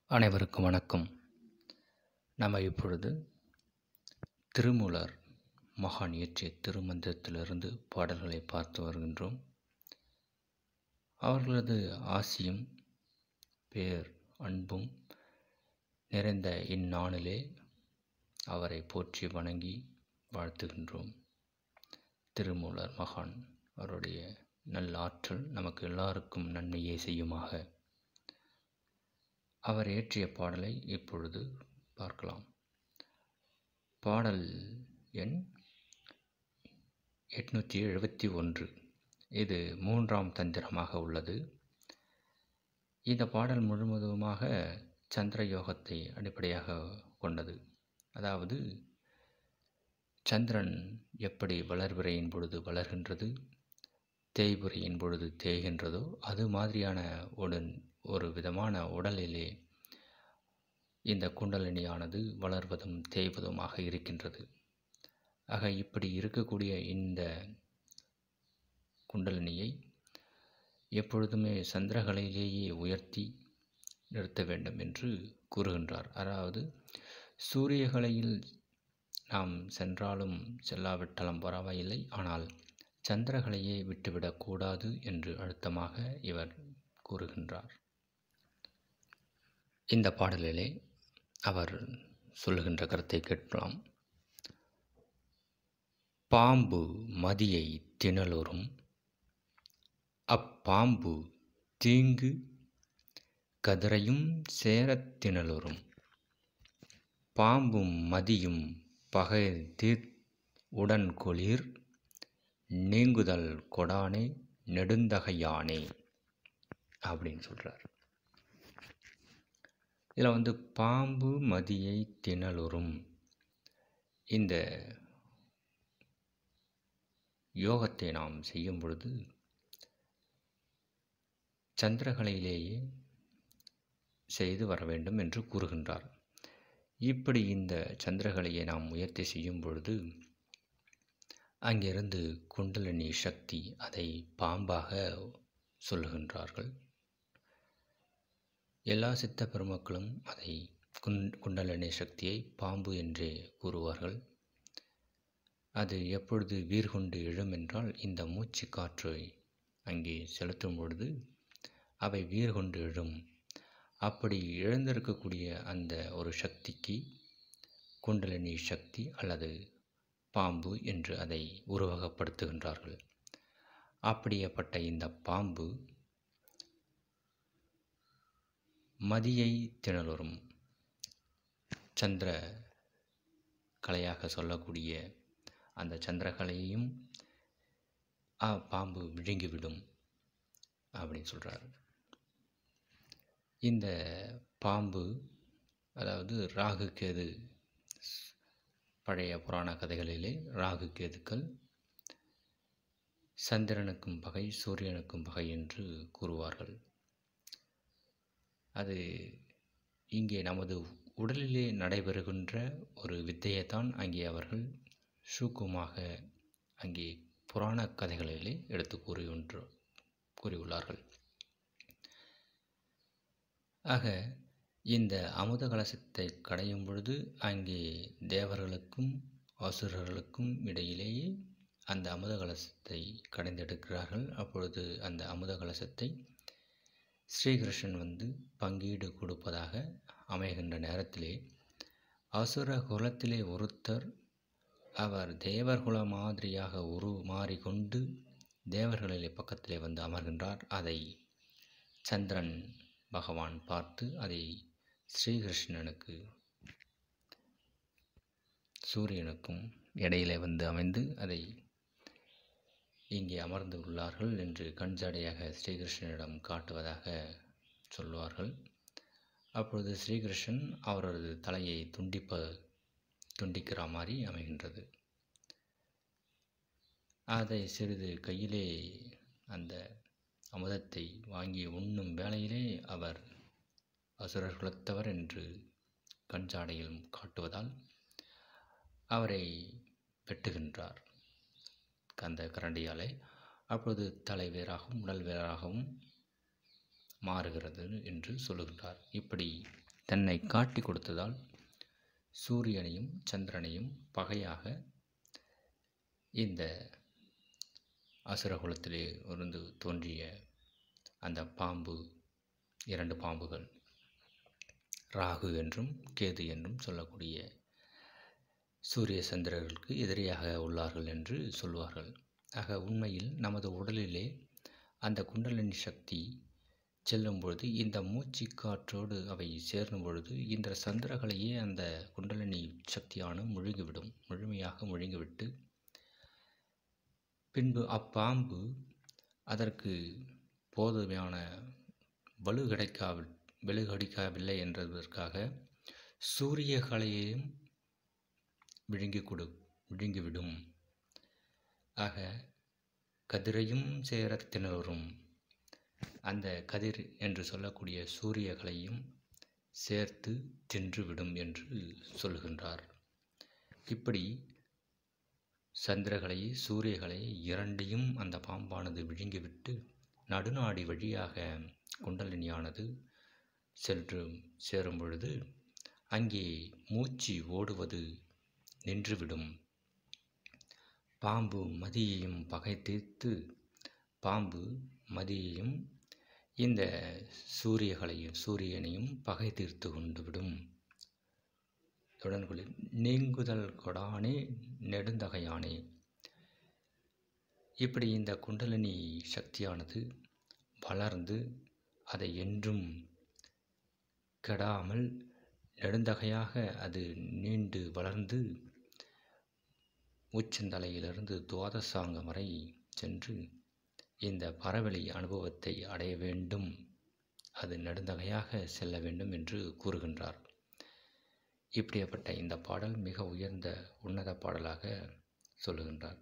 அனைவருக்கும் வணக்கம் நம்ம இப்பொழுது திருமூலர் மகான் இயற்றிய திருமந்திரத்திலிருந்து பாடல்களை பார்த்து வருகின்றோம் அவர்களது ஆசியும் பேர் அன்பும் நிறைந்த இந்நாளிலே அவரை போற்றி வணங்கி வாழ்த்துகின்றோம் திருமூலர் மகான் அவருடைய நல்ல ஆற்றல் நமக்கு எல்லாருக்கும் நன்மையை செய்யுமாக அவர் இயற்றிய பாடலை இப்பொழுது பார்க்கலாம் பாடல் எண் எட்நூற்றி எழுபத்தி ஒன்று இது மூன்றாம் தந்திரமாக உள்ளது இந்த பாடல் முழுவதுமாக சந்திர யோகத்தை அடிப்படையாக கொண்டது அதாவது சந்திரன் எப்படி வளர்பிறையின் பொழுது வளர்கின்றது தேய்புறையின் பொழுது தேய்கின்றதோ அது மாதிரியான ஒரு ஒரு விதமான உடலிலே இந்த குண்டலினியானது வளர்வதும் தேய்வதுமாக இருக்கின்றது ஆக இப்படி இருக்கக்கூடிய இந்த குண்டலினியை எப்பொழுதுமே சந்திரகலையிலேயே உயர்த்தி நிறுத்த வேண்டும் என்று கூறுகின்றார் அதாவது சூரியகலையில் நாம் சென்றாலும் செல்லாவிட்டாலும் பரவாயில்லை ஆனால் சந்திரகலையை விட்டுவிடக்கூடாது என்று அழுத்தமாக இவர் கூறுகின்றார் இந்த பாடலிலே அவர் சொல்லுகின்ற கருத்தை கேட்கலாம் பாம்பு மதியை திணலுறும் அப்பாம்பு தீங்கு கதிரையும் சேரத் திணலுறும் பாம்பும் மதியும் பகை தீர் உடன் கொளிர் நீங்குதல் கொடானே நெடுந்தகையானே அப்படின்னு சொல்கிறார் இதில் வந்து பாம்பு மதியை திணலுறும் இந்த யோகத்தை நாம் செய்யும் பொழுது சந்திரகலையிலேயே செய்து வர வேண்டும் என்று கூறுகின்றார் இப்படி இந்த சந்திரகலையை நாம் முயற்சி செய்யும் பொழுது அங்கிருந்து குண்டலினி சக்தி அதை பாம்பாக சொல்லுகின்றார்கள் எல்லா சித்த பெருமக்களும் அதை குண் குண்டலினி சக்தியை பாம்பு என்றே கூறுவார்கள் அது எப்பொழுது வீர்கொண்டு எழும் என்றால் இந்த மூச்சு காற்றை அங்கே செலுத்தும் பொழுது அவை வீர்கொண்டு எழும் அப்படி எழுந்திருக்கக்கூடிய அந்த ஒரு சக்திக்கு குண்டலினி சக்தி அல்லது பாம்பு என்று அதை உருவகப்படுத்துகின்றார்கள் அப்படியேப்பட்ட இந்த பாம்பு மதியை திணலுறும் சந்திர கலையாக சொல்லக்கூடிய அந்த சந்திரகலையையும் பாம்பு விழுங்கிவிடும் அப்படின்னு சொல்கிறார் இந்த பாம்பு அதாவது ராகு கேது பழைய புராண கதைகளிலே ராகு கேதுக்கள் சந்திரனுக்கும் பகை சூரியனுக்கும் பகை என்று கூறுவார்கள் அது இங்கே நமது உடலிலே நடைபெறுகின்ற ஒரு வித்தையைத்தான் அங்கே அவர்கள் சூக்குமாக அங்கே புராண கதைகளிலே எடுத்து கூறியுன்று கூறியுள்ளார்கள் ஆக இந்த அமுத கலசத்தை கடையும் பொழுது அங்கே தேவர்களுக்கும் அசுரர்களுக்கும் இடையிலேயே அந்த அமுத கலசத்தை கடைந்தெடுக்கிறார்கள் அப்பொழுது அந்த அமுத கலசத்தை ஸ்ரீகிருஷ்ணன் வந்து பங்கீடு கொடுப்பதாக அமைகின்ற நேரத்திலே அசுர குலத்திலே ஒருத்தர் அவர் தேவர்குல மாதிரியாக உரு மாறிக்கொண்டு தேவர்களிலே பக்கத்திலே வந்து அமர்கின்றார் அதை சந்திரன் பகவான் பார்த்து அதை ஸ்ரீகிருஷ்ணனுக்கு சூரியனுக்கும் இடையிலே வந்து அமைந்து அதை இங்கே அமர்ந்து உள்ளார்கள் என்று கண்ஜாடையாக ஸ்ரீகிருஷ்ணனிடம் காட்டுவதாக சொல்வார்கள் அப்பொழுது ஸ்ரீகிருஷ்ணன் அவரது தலையை துண்டிப்ப துண்டிக்கிற மாதிரி அமைகின்றது அதை சிறிது கையிலே அந்த அமுதத்தை வாங்கி உண்ணும் வேளையிலே அவர் அசுரர் குலத்தவர் என்று கஞ்சாடையில் காட்டுவதால் அவரை வெட்டுகின்றார் அந்த கரண்டியாலே அப்பொழுது தலை வேறாகவும் உடல் வேறாகவும் மாறுகிறது என்று சொல்லுகின்றார் இப்படி தன்னை காட்டி கொடுத்ததால் சூரியனையும் சந்திரனையும் பகையாக இந்த அசுரகுலத்திலே இருந்து தோன்றிய அந்த பாம்பு இரண்டு பாம்புகள் ராகு என்றும் கேது என்றும் சொல்லக்கூடிய சூரிய சந்திரர்களுக்கு எதிரியாக உள்ளார்கள் என்று சொல்வார்கள் ஆக உண்மையில் நமது உடலிலே அந்த குண்டலினி சக்தி செல்லும் பொழுது இந்த மூச்சு காற்றோடு அவை சேரும் பொழுது இந்த சந்திரகளையே அந்த குண்டலினி சக்தியான முழுங்கிவிடும் முழுமையாக முழுங்கிவிட்டு பின்பு அப்பாம்பு அதற்கு போதுமையான வலு கிடைக்காவி வலு கிடைக்கவில்லை என்பதற்காக சூரிய கலையையும் விழுங்கி கொடு விழுங்கிவிடும் ஆக கதிரையும் சேர திணறும் அந்த கதிர் என்று சொல்லக்கூடிய சூரியகளையும் சேர்த்து தின்றுவிடும் என்று சொல்கின்றார் இப்படி சந்திரகளை சூரியகளை இரண்டையும் அந்த பாம்பானது விழுங்கிவிட்டு நடுநாடி வழியாக குண்டலினியானது சென்று சேரும் பொழுது அங்கே மூச்சு ஓடுவது நின்றுவிடும் பாம்பு மதியையும் பகை தீர்த்து பாம்பு மதியையும் இந்த சூரியகளையும் சூரியனையும் பகை தீர்த்து கொண்டு விடும் தொடர்புகளில் நீங்குதல் கொடானே நெடுந்தகையானே இப்படி இந்த குண்டலினி சக்தியானது வளர்ந்து அதை என்றும் கெடாமல் நெடுந்தகையாக அது நீண்டு வளர்ந்து உச்சந்தலையிலிருந்து துவாதசாங்கம் வரை சென்று இந்த பறவெளி அனுபவத்தை அடைய வேண்டும் அது நெடுந்தகையாக செல்ல வேண்டும் என்று கூறுகின்றார் இப்படிப்பட்ட இந்த பாடல் மிக உயர்ந்த உன்னத பாடலாக சொல்லுகின்றார்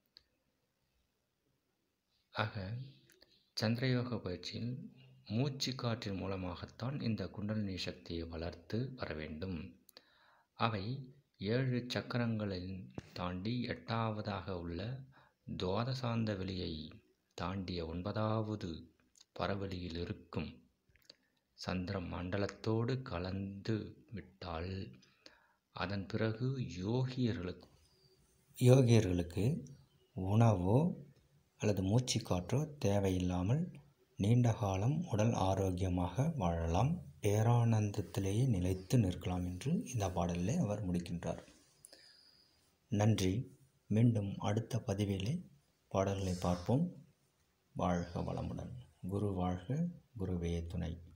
ஆக சந்திரயோக பயிற்சியில் மூச்சு காற்றின் மூலமாகத்தான் இந்த குண்டலினி சக்தியை வளர்த்து வர வேண்டும் அவை ஏழு சக்கரங்களில் தாண்டி எட்டாவதாக உள்ள துவாதசாந்த வெளியை தாண்டிய ஒன்பதாவது பரவெளியில் இருக்கும் சந்திர மண்டலத்தோடு கலந்து விட்டால் அதன் பிறகு யோகியர்களுக்கு யோகியர்களுக்கு உணவோ அல்லது மூச்சு காற்றோ தேவையில்லாமல் நீண்ட காலம் உடல் ஆரோக்கியமாக வாழலாம் பேரானந்தத்திலேயே நிலைத்து நிற்கலாம் என்று இந்த பாடலில் அவர் முடிக்கின்றார் நன்றி மீண்டும் அடுத்த பதிவிலே பாடல்களை பார்ப்போம் வாழ்க வளமுடன் குரு வாழ்க குருவே துணை